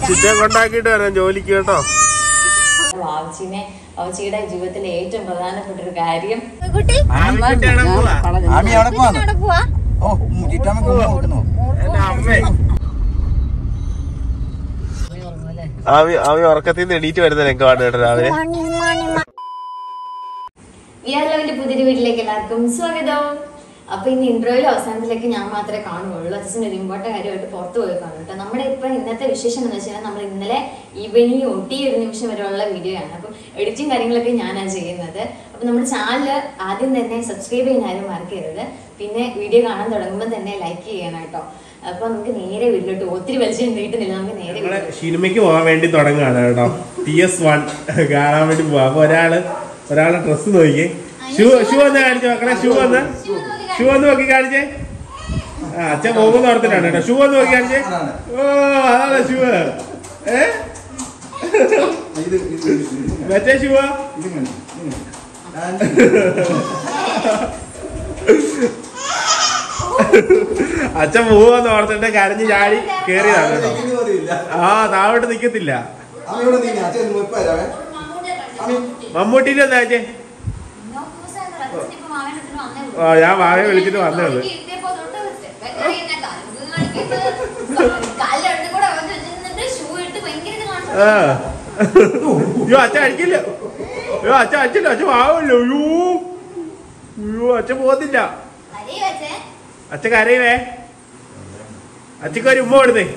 ചിറ്റയെ കൊണ്ടാക്കിയിട്ട് വരാം ജോലിക്ക് കേട്ടോ വാവച്ചിനെ വാവച്ചിയുടെ ജീവിതത്തിലെ ഏറ്റവും പ്രധാനപ്പെട്ട ഒരു കാര്യം കുട്ടി ആമിക്കുട്ടിയാണ് പോവാ. ആമി അവിടെ പോവാന്ന് അവിടെ പോവാ ഓ ചിറ്റാമ്മക്ക് ഉമ്മ കൊടുക്കുന്നു എന്റെ അമ്മേ ആവി ആവി ഉറക്കത്തിൽ നിന്ന് എണീറ്റ് വരുന്ന രംഗമാണ് കേട്ടോ രാവിലെ മണി മണി വിയാലോവിന്റെ പുതിയൊരു വീട്ടിലേക്ക് എല്ലാവർക്കും സ്വാഗതം അപ്പൊ ഇന്ന് ഇൻട്രോയിൽ അവസാനത്തിലേക്ക് ഞാൻ മാത്രമേ കാണുള്ളൂ അച്ഛൻ ഒരു ഇമ്പോർട്ടൻ്റ് കാര്യമായിട്ട് പുറത്തു പോയി കാണും കേട്ടോ നമ്മുടെ ഇപ്പൊ ഇന്നത്തെ വിശേഷം എന്ന് വെച്ചാൽ നമ്മൾ ഇന്നലെ ഈവനിങ് ഒട്ടി ഒരു നിമിഷം വരെയുള്ള വീഡിയോ ആണ് അപ്പം എഡിറ്റിംഗ് കാര്യങ്ങളൊക്കെ ഞാനാണ് ചെയ്യുന്നത് അപ്പൊ നമ്മുടെ ചാനൽ ആദ്യം തന്നെ സബ്സ്ക്രൈബ് ചെയ്യാൻ ആരും മറക്കരുത് പിന്നെ വീഡിയോ കാണാൻ തുടങ്ങുമ്പോൾ തന്നെ ലൈക്ക് ചെയ്യണം കേട്ടോ അപ്പൊ നമുക്ക് നേരെ വീട്ടിലോട്ട് ഒത്തിരി വലിച്ചു നീട്ടുന്നില്ല നമുക്ക് നേരെ നമ്മളെ വീട്ടിലോട്ട് സിനിമയ്ക്ക് പോകാൻ വേണ്ടി തുടങ്ങുകയാണ് കേട്ടോ ടി എസ് വൺ കാണാൻ വേണ്ടി പോവാ അപ്പൊ ഒരാള് ഒരാളെ ഡ്രസ്സ് നോക്കിയേ ഷൂ ഷൂ ഒന്ന് കാണിച്ചു മക്കളെ ഷൂ ഒന്ന് ഷൂ ഒന്ന് നോക്കി കാണിച്ചേ ആ അച്ഛൻ പോകുന്ന ഓർത്തിട്ടാണ് കേട്ടോ ഷൂ ഒന്ന് നോക്കി കാണിച്ചേ ഓ അതാണ് ഷൂ ഏ ഇത് ഇത് ഇത് മറ്റേ ഷൂ ഇതിങ്ങനെ അച്ഛൻ പോവാന്ന് ഓർത്തിട്ട് കരഞ്ഞ് ചാടി കേറിയതാണ് കേട്ടോ ആ താഴോട്ട് നിക്കത്തില്ല അമ്മയോട് നീ അച്ഛൻ മുപ്പ തരാവേ അമ്മി മമ്മൂട്ടിന്റെ എന്താ അച്ഛേ ആ, ഞാൻ വാവയെ വിളിച്ചിട്ട് വന്നേ ഉള്ളൂ. ആ അയ്യോ അച്ഛൻ അടിക്കില്ല അയ്യോ അച്ഛൻ അച്ഛല്ല അച്ഛൻ വാവല്ലോ അയ്യോ അയ്യോ അച്ഛൻ പോകത്തില്ല അച്ഛൻ കരയുവേ അച്ഛക്ക് ഒരു ഉമ്മ കൊടുത്തേ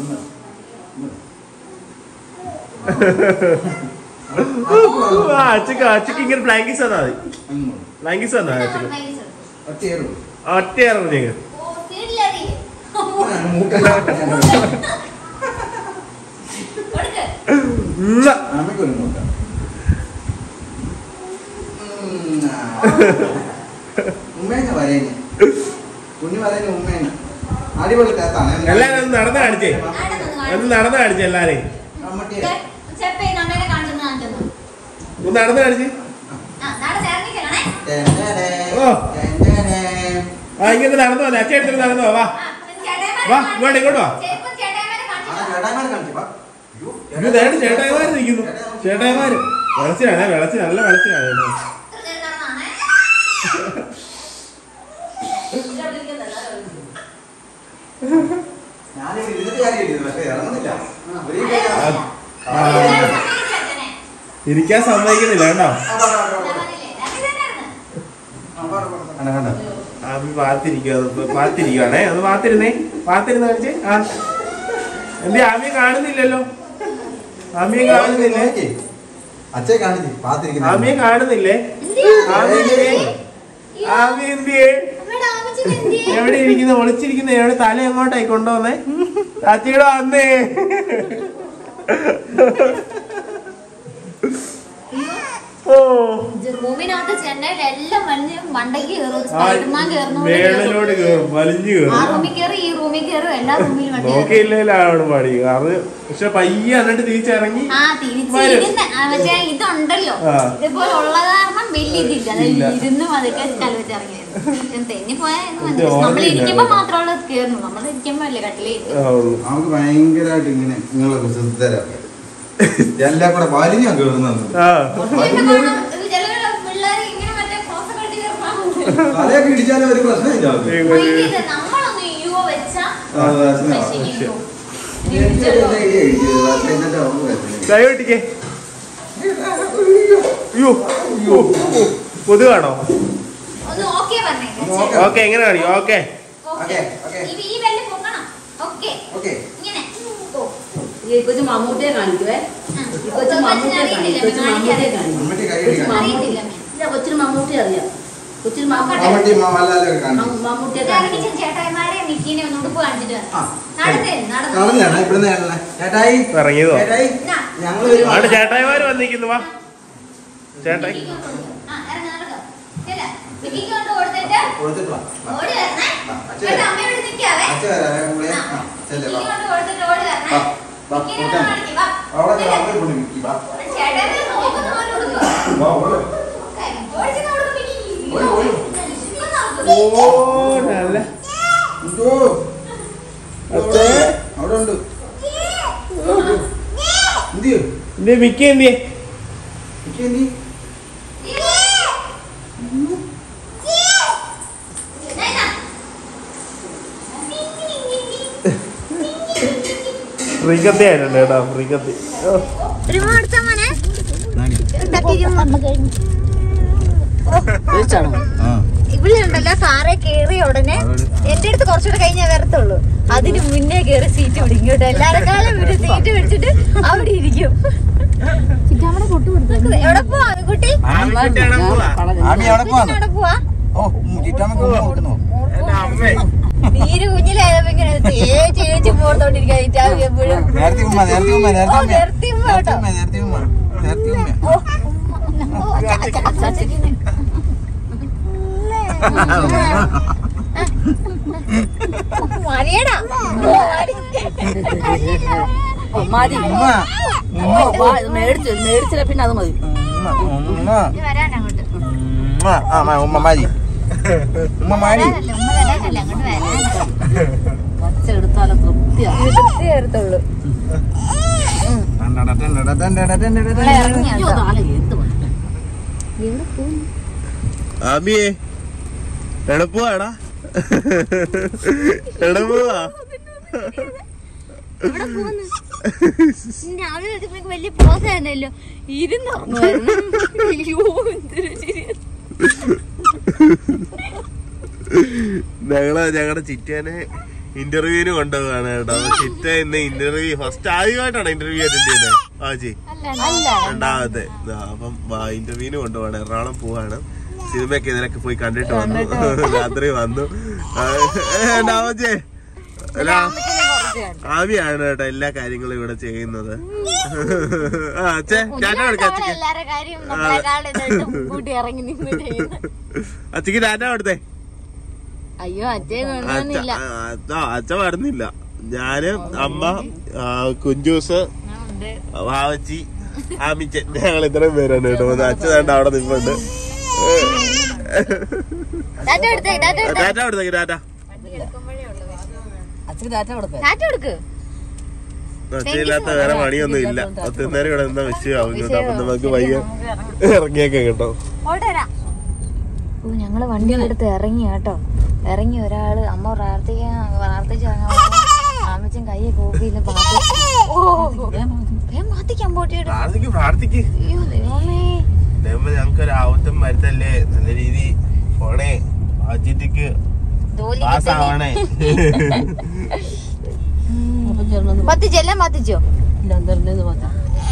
ആ അച്ഛക്ക് അച്ഛക്ക് ഇങ്ങനെ ബ്ലാങ്കിസ് തന്നാ മതി ബ്ലാങ്കിസ് തന്നാ മതി അച്ഛക്ക് ഒറ്റയേറും ഒറ്റ ഇറങ്ങി അമ്മയ്ക്കൊരു മൂട്ട ഉമ്മേനെ വരേന് കുഞ്ഞു വരേന് ഉമ്മേനെ അടിപൊളി തേത്താണ് എല്ലാരും ഒന്ന് നടന്ന് കാണിച്ചേ ഒന്ന് നടന്ന് കാണിച്ചേ എല്ലാരെയും മമ്മൂട്ടിയെ ഒന്ന് നടന്ന് കാണിച്ചേ ടെൻഡനെ, ഓ. ടെൻഡനെ. ആ ഇങ്ങനെ നടന്നു വന്നേ അച്ഛൻ എടുത്തിട്ട് നടന്നു വാ വാ, ഇങ്ങോട്ട്, ഇങ്ങോട്ട് വാ. ആ, ചേട്ടായിമാരെ കാണിച്ച് വാ. അയ്യോ, ഇത് നേരെ ചേട്ടായിമാര് നിൽക്കുന്നു ചേട്ടായിമാര് വെളച്ചിലാണ് വെളച്ച് നല്ല വെളച്ചിലാണ് ഞാനിവിടെ ഇരുന്നിട്ട് കാര്യമില്ല പക്ഷേ ഇറങ്ങുന്നില്ല ഒരു കൈ ആ, ആ, ആ, ഇരിക്കാൻ സമ്മതിക്കുന്നില്ല കേട്ടോ ആ, പാടാ, പാടാ, പാടാ. ആ, പാടാ, പാടാ. കണ്ടോ, കണ്ടോ. ആമി പാത്തിരിക്കുക പാത്തിരിക്കുവാണേ ഒന്ന് പാത്തിരുന്നേ പാത്തിരുന്ന് കാണിച്ചേ ആ എന്തേ ആമിയെ കാണുന്നില്ലല്ലോ ആമിയെ കാണുന്നില്ലേ നോക്കി. അച്ഛയെ കാണിച്ച് പാത്തിരിക്കുന്നു ആമിയെ കാണുന്നില്ലേ ആമി എന്തിയേ? ആമി എന്തിയേ എവിടെ ഇരിക്കുന്ന ഒളിച്ചിരിക്കുന്ന എവിടെ തല എങ്ങോട്ടായി കൊണ്ടുവന്നേ ചാച്ചിയുടെ വന്നേ ഓ റൂമിനകത്ത് ചെന്നൈയിൽ എല്ലാം വലിഞ്ഞ് മണ്ടയ്ക്ക് കയറും ഒരു ആ സ്പൈഡർമാൻ കയറുന്ന പോലെ കയറും. മേളിലോട്ട് കേറും വലിഞ്ഞു ആ കേറും റൂമിൽ കയറി ഈ റൂമിൽ കയറും എല്ലാ റൂമിലും വണ്ടി കയറും. നോക്കിയില്ലാണ് പണി കാരണം പക്ഷെ പയ്യെ എന്നിട്ട് തിരിച്ചിറങ്ങി ആ തിരിച്ചിരുന്ന് ആ, പക്ഷേ ഇതുണ്ടല്ലോ ആ. ഇതുപോലെ ഉള്ള കാരണം വലിയ ഇതില്ല അത് ഇല്ല. ഇരുന്ന് അതൊക്കെ കലവെച്ചിറങ്ങിയത് തെന്നിപ്പോയാൽ ഇത് നമ്മൾ ഓർമ്മയില്ല. ഇരിക്കുമ്പോ മാത്രമുള്ള കയറുന്നു നമ്മൾ ഇരിക്കുമ്പോ അല്ലേ കട്ടിലേ ആ, ഉള്ളു. നമുക്ക് ഭയങ്കരമായിട്ട് ഇങ്ങനെ നിങ്ങളൊക്കെ ശ്രദ്ധരാ എല്ലാം കൂടെ വലിഞ്ഞാ കേറുന്നത് ആ പിള്ളേർ ഇങ്ങനെ മറ്റേ ക്രോസൊക്കെ ഇട്ട് കയറുമ്പോ തലയൊക്കെ ഇടിച്ചാലും ഒരു പ്രശ്നമില്ല അവർക്ക്. ഭയങ്കര നമ്മളൊന്ന് യോ വെച്ചാ ആ, പ്രശ്നമാ. പക്ഷേ അയ്യോ. എനിക്ക് ഒരു idea ഇടിച്ചത്. പക്ഷേ എന്നിട്ട് അവർക്ക് പ്രശ്നമില്ല. ദയവട്ടിക്കേ അയ്യോ അയ്യോ കൊതുകാണോ ഒന്ന് ഓക്കേ പറഞ്ഞേ ഓക്കേ. ഓക്കെ എങ്ങനെ കാണിക്കും ഓക്കെ ഓക്കേ, ഓക്കേ. ഈ ഈ വെല്ല് പൊക്കണം ഓക്കേ ഓക്കേ. ഇങ്ങനെ ഓ ഈ കൊച്ചു മമ്മൂട്ടിയെ കാണിക്കുവേ ഈ കൊച്ചു മമ്മൂട്ടിയെ കാണിക്കും കൊച്ചു മമ്മൂട്ടിയെ കാണിക്കും മമ്മൂട്ടി കൈ കൊച്ചു ഇടിക്കണം. അറിയത്തില്ല മമ്മൂട്ടി ഇല്ല കൊച്ചിന് മമ്മൂട്ടി അറിയാം കൊച്ചിന് മമ്മൂട്ടി മമ്മൂട്ടി മോഹൻലാലൊക്കെ കാണിച്ചു മമ്മ- മമ്മൂട്ടിയെ ഇറങ്ങി കാണിക്കും ചേട്ടായിമാരെ നിക്കിനെ ഒന്ന് ഉടുപ്പ് കാണിച്ചിട്ട് ആ. നടന്നേ നടന്നു നടന്നാണ് ഇവിടുന്ന് കാണുന്നെ. ചേട്ടായി ഇറങ്ങിയതോ? ചേട്ടായി ഇതാ. ഞങ്ങൾ വരുവാ. അവിടെ ചേട്ടായിമാര് വന്നിരിക്കുന്നു വാ ചേട്ടായി ആ ഇറങ്ങി നടക്കാം ഇല്ല നിക്കിക്ക് കൊണ്ട് കൊടുത്തിട്ട് കൊടുത്തിട്ട് വാ. വാ. ഓടി വരണേ ആ, അച്ഛൻ എന്നിട്ട് വരാം. അമ്മയോട് നിൽക്കാവേ അച്ഛൻ വരാവേ കൂടെ. ആ. ആ, ചെല്ല് നിക്കിക്ക് വാ. കൊണ്ട് കൊടുത്തിട്ട് ഓടി വരണേ വാ, വാ, നിക്കിനെ കൂട്ടാൻ. ഒന്ന് കാണിക്ക്, വാ. അവിടെ ഇല്ല. അവിടെ കൊണ്ട് നിൽക്കി, വാ. ചേട്ടായിമാരെ നോക്കുന്ന പോലെ കൊടുക്കുക. വാ, ഓട്. ഓക്കേ. ഓടിച്ചിട്ട് കൊടുക്കും മിക്കി. ഓടി, ഓടി. ഇപ്പം നോക്ക്. ഓ നല്ല എന്തോ? അച്ഛേ. അവിടെ ഉണ്ട് എന്തിയോ എന്തേ മിക്ക എന്തിയെ എനിക്ക് എന്തി ഫ്രീക്കത്തി ആയിട്ടുണ്ട് കേട്ടോ ഫ്രീക്കത്തി ഓ കഴിച്ചാണോ ആ ഇവിടെയുണ്ടല്ലോ കാറെ കേറിയ ഉടനെ എന്റെ അടുത്ത് കുറച്ചുകൂടെ കഴിഞ്ഞാൽ വരത്തുള്ളൂ അതിന് മുന്നേ കേറി സീറ്റ് പിടിക്കും കേട്ടോ എല്ലാരെക്കാളും ഇവര് സീറ്റ് പിടിച്ചിട്ട് അവിടെ ഇരിക്കും എവിടെ പോവാ കുട്ടി ആമിക്കുട്ടിയാണോ പോവാ? ആമി എവിടെ പോവാന്ന് എവിടെ പോവാ ഓ ചിറ്റാമ്മക്ക് ഉമ്മ കൊടുക്കുന്നു എന്റെ അമ്മേ നീര് കുഞ്ഞിലായപ്പോ ഇങ്ങനെ ചേച്ചി ചേച്ചി പോർത്തോണ്ടിരിക്കാൻ എപ്പോഴും നേരത്തെ ഉമ്മ നേരത്തെ ഉമ്മ നേരത്തെ ഓ, ഉമ്മ നേരത്തെ ഉമ്മ നേരത്തെ കേട്ടോ. ഉമ്മ നേരത്തെ ഉമ്മ നേരത്തെ ഉമ്മ ഓ, ഓ, അച്ഛ, അച്ഛ, അച്ഛ, അച്ഛ. മതിയെടാ. ഓ, മതി ഉമ്മ ഓ, വാ, ഇത് മേടിച്ചു മേടിച്ചില്ല പിന്നെ അത് മതി ഉമ്മ ഉമ്മ ഇത് വരാനങ്ങോട്ട്. ഉമ്മ ആ മ- ഉമ്മ മാരി ഉമ്മ മാരി വരാനല്ല, ഉമ്മ വരാനല്ല, അങ്ങോട്ട് വരാനാ. പച്ച എടുത്താലും തൃപ്തിയാണ് ഇത് തൃപ്തി ചേർത്തുള്ളൂ. ഇവിടെ ഇറങ്ങിയാ അയ്യോ, കേട്ടോ. താല എന്ത് പണി? ആമിയെ എടപ്പുവാടാ എടപ്പുവാ രാവിലെ വെച്ചപ്പോഴേക്ക് വലിയ പ്രോത്സാഹനമല്ലോ ഇരുന്നുറങ്ങുമായിരുന്നു അയ്യോ എന്തൊരു ശരി ഞങ്ങള് ഞങ്ങളുടെ ചിറ്റാനെ ഇന്റർവ്യൂവിന് കൊണ്ടുപോവാണ് കേട്ടോ അപ്പൊ ചിറ്റ ഇന്ന് ഇന്റർവ്യൂ ഫസ്റ്റ് ആദ്യമായിട്ടാണ് ഇന്റർവ്യൂ അറ്റൻഡ് ചെയ്യുന്നത് ആജി അല്ല രണ്ടാമത്തെ ദാ, അപ്പം ഇന്റർവ്യൂവിന് കൊണ്ടുപോവാണ് എറണാകുളം പോവാണ് സിനിമയൊക്കെ ഇതിലൊക്കെ പോയി കണ്ടിട്ട് വന്നു രാത്രി വന്നു ആ, ഏ, ഡാമച്ചേ അല്ല ആവിയാണ് കേട്ടോ എല്ലാ കാര്യങ്ങളും ഇവിടെ ചെയ്യുന്നത് ആ അച്ഛേ ടാറ്റ കൊടുക്കാം അച്ഛക്ക് എല്ലാരുടെ കാര്യം നമ്മളെക്കാളും ഇതായിട്ട് മുൻകൂട്ടി ഇറങ്ങി നിന്ന് ചെയ്യുന്നു അച്ഛക്ക് ടാറ്റ കൊടുത്തേ അയ്യോ അച്ഛൻ അച്ഛ കൊണ്ടുവന്നില്ല ആ, അച്ഛ വരുന്നില്ല ഞാന് അമ്മ ആ, കുഞ്ചൂസ് ഉണ്ട് വാവച്ചി ആമിച്ചൻ ഞങ്ങൾ ഇത്രയും പേരാണ് കേട്ടോ അച്ഛൻ വേണ്ട അവിടെ നിൽപ്പുണ്ട് ടാറ്റ എടുത്തേ ടാറ്റ എടുത്തേ ടാറ്റ കൊടുത്തേക്ക് ടാറ്റ അച്ഛന് ഡാറ്റ കൊടുത്തേ ടാറ്റ കൊടുക്ക് അച്ഛനില്ലാത്ത വേറെ പണിയൊന്നും ഇല്ല ഒത്തിരി ഇവിടെ നിന്നാ വിഷയമാവും കേട്ടോ അപ്പൊ നമുക്ക് വയ്യ ഇറങ്ങിയേക്കാം കേട്ടോ ഓട്ടരാ ഓ ഞങ്ങള് വണ്ടി എടുത്ത് ഇറങ്ങി കേട്ടോ ഇറങ്ങി ഒരാള് അമ്മ പ്രാർത്ഥിക്കാൻ പ്രാർത്ഥിച്ച് ഇറങ്ങാൻ ആമച്ചൻ കയ്യെ കോപ്പിയില്ല പാത്തി ഓ വേഗം മാത്തിക്കാൻ പോട്ടിയുടെ പ്രാർത്ഥിക്ക് പ്രാർത്ഥിക്ക് അയ്യോ ദൈവമേ ദൈവമേ ഞങ്ങൾക്ക് ഒരു ആവത്തും വരുത്തല്ലേ നല്ല രീതി പോണേ അജിറ്റിക്ക് ജോലി പാസ് ആവണേ അപ്പൊ ചേർന്നു മത്തിച്ചോ എല്ലാം മത്തിച്ചോ ഇല്ല എന്തായിരുന്നു പറഞ്ഞു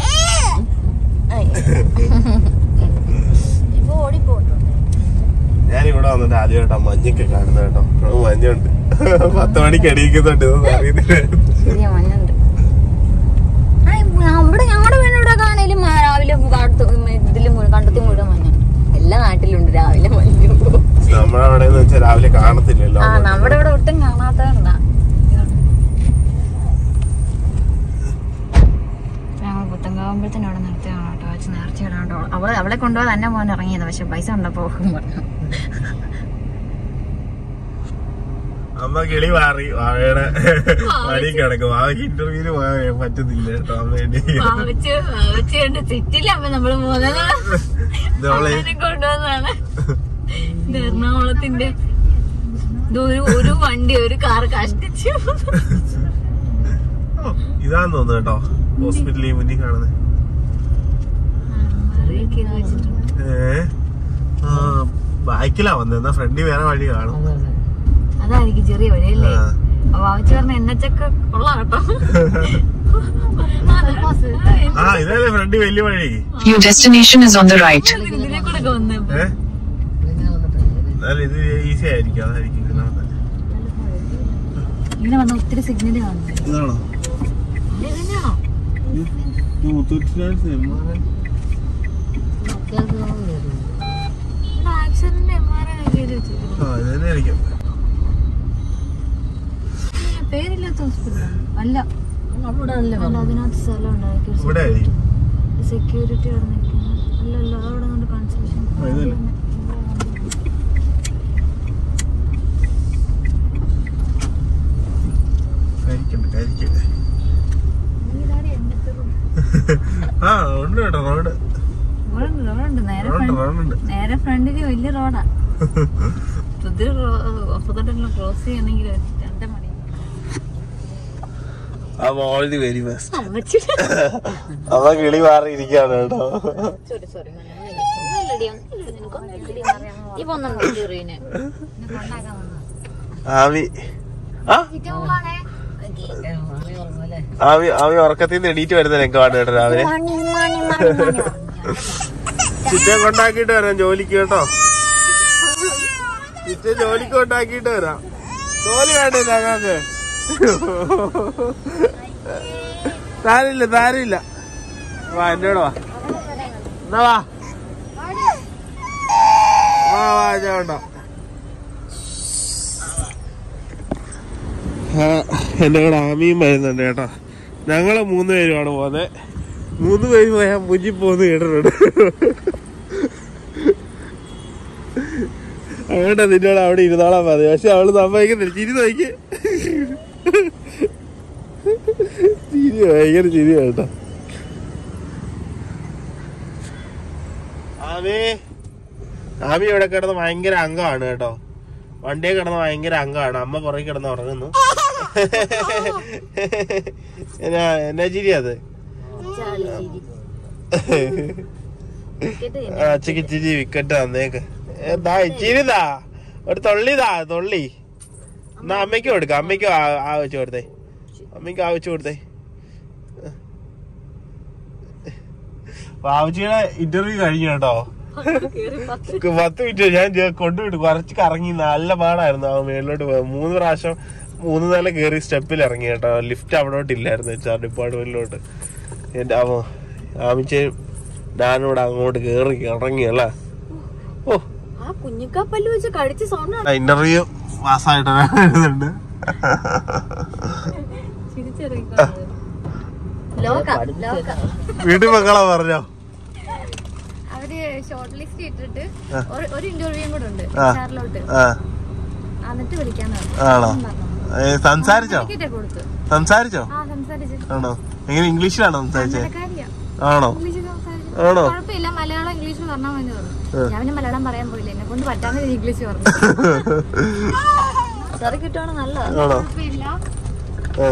ഇപ്പൊ ഓടിപ്പോട്ടോ ഞാൻ ഇവിടെ വന്നിട്ട് ആദ്യമായിട്ടാ മഞ്ഞൊക്കെ കാണുന്നത് കേട്ടോ അത് മഞ്ഞുണ്ട് പത്ത് മണിക്ക് അടിയിക്കുന്നുണ്ട് ഇതൊന്നും അറിയുന്നില്ല ശരിയാ മഞ്ഞുണ്ട് ആ, ഇവിടെ ഞങ്ങളുടെ വീടിവിടെ കാണലും രാവിലെ കാട്ടു ഇതില് മുഴു- കണ്ടത്തി മുഴുവൻ മഞ്ഞ എല്ലാ നാട്ടിലുണ്ട് രാവിലെ മഞ്ഞു നമ്മുടെ അവിടെ എന്ന് വെച്ചാൽ രാവിലെ കാണത്തില്ലല്ലോ ആ നമ്മുടെ ഇവിടെ ഒട്ടും കാണാത്തതുണ്ടാ ഞങ്ങൾ പുത്തങ്കാവുമ്പോഴത്തേനും അവിടെ നിർത്തിയാണ് കേട്ടോ വെച്ച് നേർച്ച ഇടാണ്ടോ അവളെ അവളെ കൊണ്ടുപോകാൻ തന്നെ പോകാൻ ഇറങ്ങിയത് പക്ഷെ പൈസ ഉണ്ടപ്പോ പോകും പറഞ്ഞു അമ്മ കിളി മാറി വാവയുടെ പണി കിടക്കും വാവയ്ക്ക് ഇന്റർവ്യൂവിന് പോകാൻ പറ്റുന്നില്ല കേട്ടോ അമ്മ വേണ്ടി വാവച്ച് വാവച്ചുകൊണ്ട് തെറ്റില്ല അപ്പൊ നമ്മള് പോകുന്നത് നമ്മളെ അമ്മേനെ കൊണ്ടുവന്നതാണ് ഇത് എറണാകുളത്തിന്റെ ഇത് ഒരു ഒരു വണ്ടി ഒരു കാർ കഷ്ടിച്ചു ഓ, ഇതാന്ന് തോന്നുന്നു കേട്ടോ ഹോസ്പിറ്റലിൽ മുന്നിൽ കാണുന്നത് ഏ ആ ബാക്കിലാ വന്നത് എന്നാ ഫ്രണ്ടിൽ വേറെ വഴി കാണും അതായിരിക്കും ചെറിയ വഴിയല്ലേ ആ. അപ്പൊ വാവച്ച് പറഞ്ഞ എന്നച്ചൊക്കെ കൊള്ളാം കേട്ടോ ആ ഇതല്ലേ ഫ്രണ്ടിൽ വലിയ വഴി Your destination is on the right. ഇതിനെ കൂടെ ഒക്കെ വന്നേ ഏ എന്നാലും ഇത് ഈസി ആയിരിക്കും അതായിരിക്കും ഇതിനകത്ത്. ഇങ്ങനെ വന്ന ഒത്തിരി സിഗ്നൽ കാണുന്നില്ല ഇതാണോ ഇതിനാണോ ഈ Muthoot Finance M R I ഇവിടെ ആക്സിഡന്റ് എം ആർ ഐ ചെയ്ത് വെച്ചിരിക്കുന്നു ആ ഇത് തന്നെ ആയിരിക്കും പേരില്ലാത്ത ഹോസ്പിറ്റൽ അല്ല നമ്മുടെ അല്ലേ അല്ല അതിനകത്ത് സ്ഥലം ഉണ്ടായിരിക്കും ഇവിടെ ആയിരിക്കും സെക്യൂരിറ്റി അവിടെ നിൽക്കുന്നു അല്ലല്ല അവിടെ കൊണ്ട് കൺസൾഷൻ ആ, ഇതല്ലേ? കരിക്കണ്ട കരിക്കട്ടെ ആ ഉണ്ട് കേട്ടോ റോഡ് റോഡുണ്ട് റോഡുണ്ട് നേരെ റോഡുണ്ട് front- റോഡുണ്ട് നേരെ ഫ്രണ്ടില് വലിയ റോഡാ പുതിയ ഒപ്പത്തോട്ടെല്ലാം ക്രോസ് ചെയ്യണമെങ്കിൽ രണ്ട് മണി അപ്പൊ ഓൾ ദി വെരി ബെസ്റ്റ് അമ്മ കിളി മാറിയിരിക്കാണ് കേട്ടോ സോറി സോറി ഇപ്പൊ ഒന്നും കൊണ്ടാക്കാൻ വന്നു ആവി ആ ആവി ആവി ഉറക്കത്തിൽ നിന്ന് എണീറ്റ് വരുന്ന രംഗമാണ് കേട്ടോ രാവിലെ ചിറ്റയെ കൊണ്ടാക്കിയിട്ട് വരാം ജോലിക്ക് കേട്ടോ ചിറ്റ ജോലിക്ക് കൊണ്ടാക്കിയിട്ട് വരാം ജോലി വേണ്ടേ ഞങ്ങൾക്ക് താരില്ല താരില്ല വാ എന്നോട് വാ എന്നാ വാ വാ വാ ചേട്ടോ എന്റെ കൂടെ ആമിയും വരുന്നുണ്ട് കേട്ടോ ഞങ്ങള് മൂന്ന് പേരുമാണ് പോകുന്നത് മൂന്ന് പേര് പോയാൽ മുഞ്ചി പോകുന്ന കേട്ടിട്ടുണ്ട് അങ്ങോട്ടാ നിന്നോട് അവിടെ ഇരുന്നോളാൻ മതി പക്ഷെ അവള് സമ്മതിക്കുന്നില്ല ചിരി നോക്കി ചിരി ഭയങ്കര ചിരി കേട്ടോ ആമി ആമി ഇവിടെ കിടന്ന് ഭയങ്കര അംഗമാണ് കേട്ടോ വണ്ടിയെ കിടന്ന് ഭയങ്കര അംഗമാണ് അമ്മ പുറകെ കിടന്ന് ഉറങ്ങുന്നു എന്നാ എന്നാ ചിരി അത് ആ, അച്ഛക്ക് ഇച്ചിരി വിക്കറ്റ് തന്നേക്ക് എന്താ ഇച്ചിരിതാ ഒരു തൊള്ളിതാ തൊള്ളി എന്നാ അമ്മയ്ക്ക് കൊടുക്ക അമ്മയ്ക്ക് ആ- ആ വെച്ച് കൊടുത്തേ അമ്മയ്ക്ക് ആ വെച്ച് കൊടുത്തേ ബാബുജിയുടെ ഇന്റർവ്യൂ കഴിഞ്ഞു കേട്ടോ പത്ത് മിനിറ്റ് ഞാൻ ജെ- കൊണ്ടുവിട്ടു കുറച്ച് കറങ്ങി നല്ല പാടായിരുന്നു ആ മേളിലോട്ട് പോയത് മൂന്ന് പ്രാവശ്യം മൂന്ന് നില കയറി സ്റ്റെപ്പിൽ ഇറങ്ങി കേട്ടോ ലിഫ്റ്റ് അവിടോട്ട് ഇല്ലായിരുന്നു എച്ച് ആർ ഡിപ്പാർട്ട്മെന്റിലോട്ട് എന്റെ അമ്മ ആമിച്ചയും ഞാനിവിടെ അങ്ങോട്ട് കയറി ഇറങ്ങി അല്ലേ ഓ ആ കുഞ്ഞിക്കാപ്പല്ല് വെച്ച് കടിച്ച് സൗണ്ട് ഇന്റർവ്യൂ പാസ്സായിട്ട് എഴുതുന്നുണ്ട് ലോക ലോക വീട്ടിൽ മക്കളാ പറഞ്ഞോ അവര് ഷോർട്ട് ലിസ്റ്റ് ഇട്ടിട്ട് ഒരു- ഒരു ഇന്റർവ്യൂയും കൂടെ ഉണ്ട് ആ. ഷാറിലോട്ട് ആ എന്നിട്ട് വിളിക്കാന്ന് പറഞ്ഞു ആണോ ഏ, സംസാരിച്ചോ ടിക്കറ്റ് കൊടുത്തു സംസാരിച്ചോ ആ സംസാരിച്ചു ആണോ എങ്ങനെ ഇംഗ്ലീഷിലാണോ സംസാരിച്ചേ കാര്യാ ആണോ ഇംഗ്ലീഷ് സംസാരിച്ചു ആണോ കുഴപ്പമില്ല മലയാളം ഇംഗ്ലീഷ് പറഞ്ഞാൽ മതി പറഞ്ഞു ഞാൻ പിന്നെ മലയാളം പറയാൻ പോയില്ല എന്നെ കൊണ്ട് പറ്റാതെ ഇംഗ്ലീഷ് പറഞ്ഞു സാറി കിട്ടുവാണ് നല്ലതാണ് ആണോ കുഴപ്പമില്ല ആ,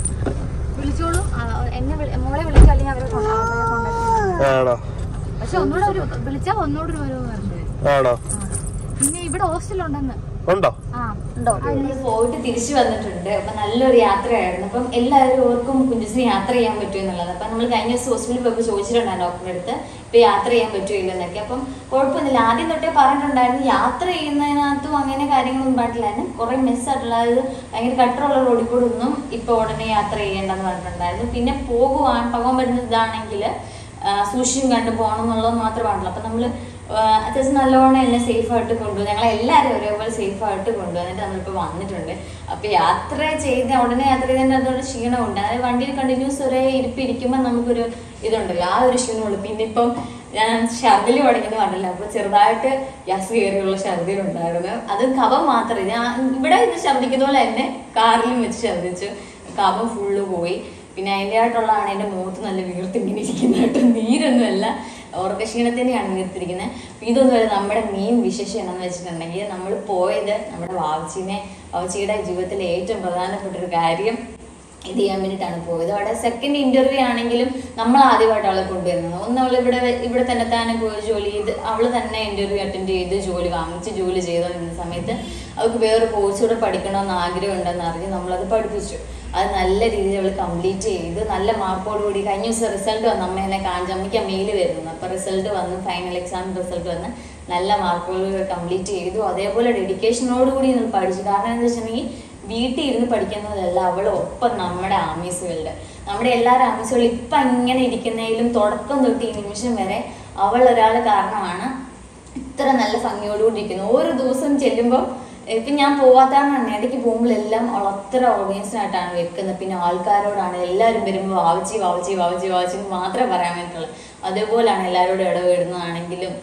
വിളിച്ചോളൂ ആ, എന്നെ വിളി- മോളെ വിളിച്ചോ അല്ലെങ്കിൽ അവരെ കൊണ്ടാ- അവരെ contact ചെയ്തോ. ആണോ പക്ഷെ ഒന്നുകൂടെ ഒരു വിളിച്ചാൽ ഒന്നുകൂടെ ഒരു വരവ് പറഞ്ഞത് ആണോ പിന്നെ ഇവിടെ ഹോസ്റ്റലുണ്ടെന്ന് ഉണ്ടോ ആ ഉണ്ടോ പോയിട്ട് തിരിച്ചു വന്നിട്ടുണ്ട് അപ്പൊ നല്ലൊരു യാത്രയായിരുന്നു അപ്പം എല്ലാവരും ഓർക്കും കുഞ്ചസിന് യാത്ര ചെയ്യാൻ പറ്റുമോ എന്നുള്ളത് അപ്പൊ നമ്മൾ കഴിഞ്ഞ ദിവസം ഹോസ്പിറ്റലിൽ പോയപ്പോൾ ചോദിച്ചിട്ടുണ്ടായിരുന്നു ഡോക്ടറുടെ അടുത്ത് ഇപ്പൊ യാത്ര ചെയ്യാൻ പറ്റുമോ ഇല്ലെന്നൊക്കെ അപ്പം കുഴപ്പമൊന്നുമില്ല ആദ്യം തൊട്ടേ പറഞ്ഞിട്ടുണ്ടായിരുന്നു യാത്ര ചെയ്യുന്നതിനകത്തും അങ്ങനെ കാര്യങ്ങളൊന്നും പാടില്ലായിരുന്നു കുറെ മിസ്സായിട്ടുള്ള അതായത് ഭയങ്കര കട്ടറുള്ള റോഡിൽ കൂടെ ഒന്നും ഇപ്പൊ ഉടനെ യാത്ര ചെയ്യേണ്ടെന്ന് പറഞ്ഞിട്ടുണ്ടായിരുന്നു പിന്നെ പോകുവാൻ പോകാൻ പറ്റുന്ന ഇതാണെങ്കിൽ സൂക്ഷിച്ചും കണ്ടു പോകണം എന്നുള്ളത് മാത്രമാണല്ലോ അപ്പൊ നമ്മള് ആഹ് അത്യാവശ്യം നല്ലോണം എന്നെ സേഫ് ആയിട്ട് കൊണ്ടുപോകും ഞങ്ങൾ എല്ലാവരും ഒരേപോലെ സേഫ് ആയിട്ട് കൊണ്ടുവന്നിട്ട് നമ്മളിപ്പോൾ വന്നിട്ടുണ്ട് അപ്പൊ യാത്ര ചെയ്ത് ഉടനെ യാത്ര ചെയ്തതിൻ്റെ അതുകൊണ്ട് ക്ഷീണമുണ്ട് അതായത് വണ്ടിയിൽ കണ്ടിന്യൂസ് ഒരേ ഇരിപ്പിരിക്കുമ്പോൾ നമുക്കൊരു ഇതുണ്ടല്ലോ ആ ഒരു ക്ഷീണമുള്ളൂ പിന്നെ ഇപ്പം ഞാൻ ഛർദിൽ പഠിക്കുന്ന കണ്ടല്ലോ അപ്പൊ ചെറുതായിട്ട് ഗ്യാസ് കയറിയുള്ള ഛർദിലുണ്ടായിരുന്നു അത് കഫം മാത്രമേ ഞാൻ ഇവിടെ ഇത് ശബ്ദിക്കുന്ന പോലെ തന്നെ കാറിലും വെച്ച് ശബ്ദിച്ചു കഫം ഫുള്ള് പോയി പിന്നെ അതിൻ്റെ ആയിട്ടുള്ളതാണ് എൻ്റെ മുഖത്ത് നല്ല വീർത്തിങ്ങനെ ഇരിക്കുന്നതായിട്ട് നീരൊന്നുമല്ല ഓർക്ക ക്ഷീണത്തിനെയാണ് വീർത്തിരിക്കുന്നത് അപ്പൊ ഇതൊന്നുമല്ല നമ്മുടെ മെയിൻ വിശേഷം എന്താണെന്ന് വെച്ചിട്ടുണ്ടെങ്കിൽ നമ്മൾ പോയത് നമ്മുടെ വാവച്ചിനെ വാവച്ചിയുടെ ജീവിതത്തിലെ ഏറ്റവും പ്രധാനപ്പെട്ട ഒരു കാര്യം ഇത് ചെയ്യാൻ വേണ്ടിയിട്ടാണ് പോയത് അവിടെ സെക്കൻഡ് ഇന്റർവ്യൂ ആണെങ്കിലും നമ്മൾ ആദ്യമായിട്ട് അവളെ കൊണ്ടുവരുന്നത് ഒന്ന് അവൾ ഇവിടെ ഇവിടെ തന്നെ തന്നെ പോയി ജോലി ചെയ്ത് അവൾ തന്നെ ഇന്റർവ്യൂ അറ്റൻഡ് ചെയ്ത് ജോലി വാങ്ങിച്ച് ജോലി ചെയ്തുകൊണ്ടിരുന്ന സമയത്ത് അവൾക്ക് വേറെ കോഴ്സ് കൂടെ പഠിക്കണമെന്ന് ആഗ്രഹം ഉണ്ടെന്ന് അറിഞ്ഞ് നമ്മളത് പഠിപ്പിച്ചു അത് നല്ല രീതിയിൽ അവൾ കംപ്ലീറ്റ് ചെയ്ത് നല്ല മാർക്കോടുകൂടി കഴിഞ്ഞ ദിവസം റിസൾട്ട് വന്നു അമ്മ എന്നെ കാഞ്ചമ്മയ്ക്ക് മെയിൽ വരുന്നു അപ്പോൾ റിസൾട്ട് വന്നു ഫൈനൽ എക്സാം റിസൾട്ട് വന്ന് നല്ല മാർക്കോട് കംപ്ലീറ്റ് ചെയ്തു അതേപോലെ ഡെഡിക്കേഷനോടുകൂടി നിങ്ങൾ പഠിച്ചു കാരണം എന്താ വെച്ചിട്ടുണ്ടെങ്കിൽ വീട്ടിൽ ഇരുന്ന് പഠിക്കുന്നതല്ല അവൾ ഒപ്പം നമ്മുടെ ആമീസുകളുടെ നമ്മുടെ എല്ലാവരും ആമീസുകളും ഇപ്പം ഇങ്ങനെ ഇരിക്കുന്നതിലും തുടക്കം തൊട്ട് ഈ നിമിഷം വരെ അവൾ ഒരാൾ കാരണമാണ് ഇത്ര നല്ല ഭംഗിയോടുകൂടി ഇരിക്കുന്നു ഓരോ ദിവസം ചെല്ലുമ്പോൾ ഇപ്പൊ ഞാൻ പോവാത്തതാണ് ഇടയ്ക്ക് പോകുമ്പോഴെല്ലാം അവൾ അത്ര ഓർഗനൈസ്ഡ് ആയിട്ടാണ് വെക്കുന്നത് പിന്നെ ആൾക്കാരോടാണ് എല്ലാവരും വരുമ്പോൾ വാവച്ചി വാവച്ചി വാവച്ചി വാവച്ചി എന്ന് മാത്രമേ പറയാൻ പറ്റുള്ളൂ അതേപോലെയാണ് എല്ലാവരോടും ഇടപെടുന്നതാണെങ്കിലും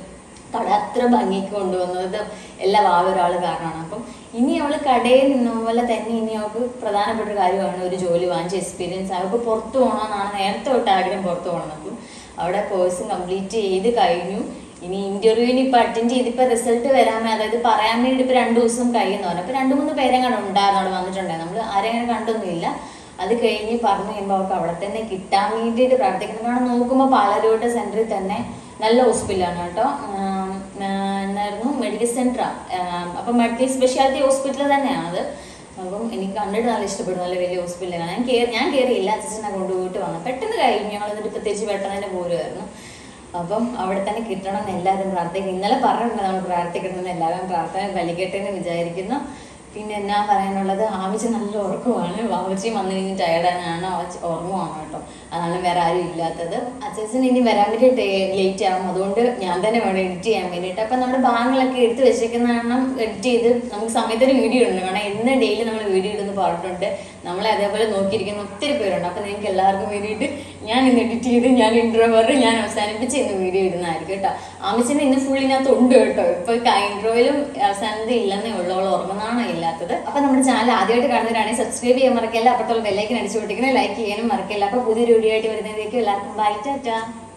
കട അത്ര ഭംഗിക്ക് കൊണ്ടുവന്നത് എല്ലാം ആ ഒരാൾ കാരണമാണ് അപ്പം ഇനി അവൾ കടയിൽ നിന്ന പോലെ തന്നെ ഇനി അവൾക്ക് പ്രധാനപ്പെട്ട ഒരു കാര്യമാണ് ഒരു ജോലി വാങ്ങിച്ച എക്സ്പീരിയൻസ് അവൾക്ക് പുറത്തു പോകണമെന്നാണ് നേരത്തെ തൊട്ട് ആഗ്രഹം പുറത്തു പോകണം അപ്പം അവിടെ കോഴ്സ് കംപ്ലീറ്റ് ചെയ്ത് കഴിഞ്ഞു ഇനി ഇന്റർവ്യൂവിന് ഇപ്പൊ അറ്റൻഡ് ചെയ്ത് ഇപ്പൊ റിസൾട്ട് വരാൻ അതായത് പറയാൻ വേണ്ടി ഇപ്പൊ രണ്ടു ദിവസം കഴിയുന്നു പറഞ്ഞു അപ്പൊ രണ്ടു മൂന്ന് പേരെങ്ങനെ ഉണ്ടായിരുന്നു അവിടെ വന്നിട്ടുണ്ടായിരുന്നു നമ്മൾ ആരെയും അങ്ങനെ കണ്ടൊന്നുമില്ല അത് കഴിഞ്ഞ് പറഞ്ഞു കഴിയുമ്പോൾ അവർക്ക് അവിടെ തന്നെ കിട്ടാൻ വേണ്ടിയിട്ട് പ്രാർത്ഥിക്കണം കാരണം നോക്കുമ്പോൾ പാലരോട്ട് സെന്ററിൽ തന്നെ നല്ല ഹോസ്പിറ്റലാണ് കേട്ടോ ആം, ആ, എന്നായിരുന്നു മെഡിക്കൽ സെന്ററാണ് അപ്പം മൾട്ടി സ്പെഷ്യാലിറ്റി ഹോസ്പിറ്റൽ തന്നെയാണത് അപ്പം എനിക്ക് കണ്ടിട്ട് നല്ല ഇഷ്ടപ്പെടും നല്ല വലിയ ഹോസ്പിറ്റലാണ് ഞാൻ കയറി ഞാൻ കയറിയില്ല അച്ഛനെ കൊണ്ടുപോയിട്ട് വന്നു പെട്ടെന്ന് കഴിഞ്ഞു ഞങ്ങൾ എന്നിട്ട് പ്രത്യേകിച്ച് പെട്ടെന്ന് തന്നെ പോരുമായിരുന്നു അപ്പം അവിടെ തന്നെ കിട്ടണം എന്ന് എല്ലാവരും പ്രാർത്ഥിക്കും ഇന്നലെ പറഞ്ഞിട്ടുണ്ട് നമ്മൾ പ്രാർത്ഥിക്കണമെന്ന് എല്ലാവരും പ്രാർത്ഥന ഫലിക്കട്ടെ എന്ന് വിചാരിക്കുന്നു പിന്നെ എന്നാ പറയാനുള്ളത് ആവശ്യ നല്ല ഉറക്കമാണ് വാവച്ചിയും വന്നു കഴിഞ്ഞ് ടയർഡാണ് ഓർമ്മമാണ് കേട്ടോ അതാണ് വേറെ ആരും ഇല്ലാത്തത് അച്ഛൻ ഇനി വരാൻ വേണ്ടി ലേറ്റ് ആകും അതുകൊണ്ട് ഞാൻ തന്നെ വേണം എഡിറ്റ് ചെയ്യാൻ വേണ്ടിയിട്ട് അപ്പം നമ്മുടെ ഭാഗങ്ങളൊക്കെ എടുത്ത് വെച്ചേക്കുന്ന കാരണം എഡിറ്റ് ചെയ്ത് നമുക്ക് സമയത്തിന് വീഡിയോ ഉണ്ട് കാരണം എന്ന് ഡെയിലി നമ്മൾ വീഡിയോ ഇടുന്നു പറഞ്ഞിട്ടുണ്ട് നമ്മളെ അതേപോലെ നോക്കിയിരിക്കുന്ന ഒത്തിരി പേരുണ്ട് അപ്പം നിങ്ങൾക്ക് എല്ലാവർക്കും വേണ്ടിയിട്ട് ഞാൻ ഇന്ന് എഡിറ്റ് ചെയ്ത് ഞാൻ ഇൻട്രോ പറഞ്ഞ് ഞാൻ അവസാനിപ്പിച്ച് ഇന്ന് വീഡിയോ ഇടുന്നതായിരിക്കും കേട്ടോ ആമിച്ചിന് ഇന്ന് ഫുൾ ഇതിനകത്ത് ഉണ്ട് കേട്ടോ ഇപ്പൊ ഇൻട്രോയിലും അവസാനത്തെ ഇല്ലെന്നേ ഉള്ളൂ അവൾ ഓർമ്മനാണോ ഇല്ലാത്തത് അപ്പൊ നമ്മുടെ ചാനൽ ആദ്യമായിട്ട് കാണുന്നവരാണെങ്കിൽ സബ്സ്ക്രൈബ് ചെയ്യാൻ മറക്കില്ല അപ്പുറത്തുള്ള ബെല്ലൈക്കൻ അടിച്ചു പൊട്ടിക്കണം ലൈക്ക് ചെയ്യാനും മറക്കില്ല അപ്പൊ പുതിയൊരു വീഡിയോ ആയിട്ട് വരുന്നതിലേക്ക് എല്ലാവർക്കും ബൈ ടാറ്റാ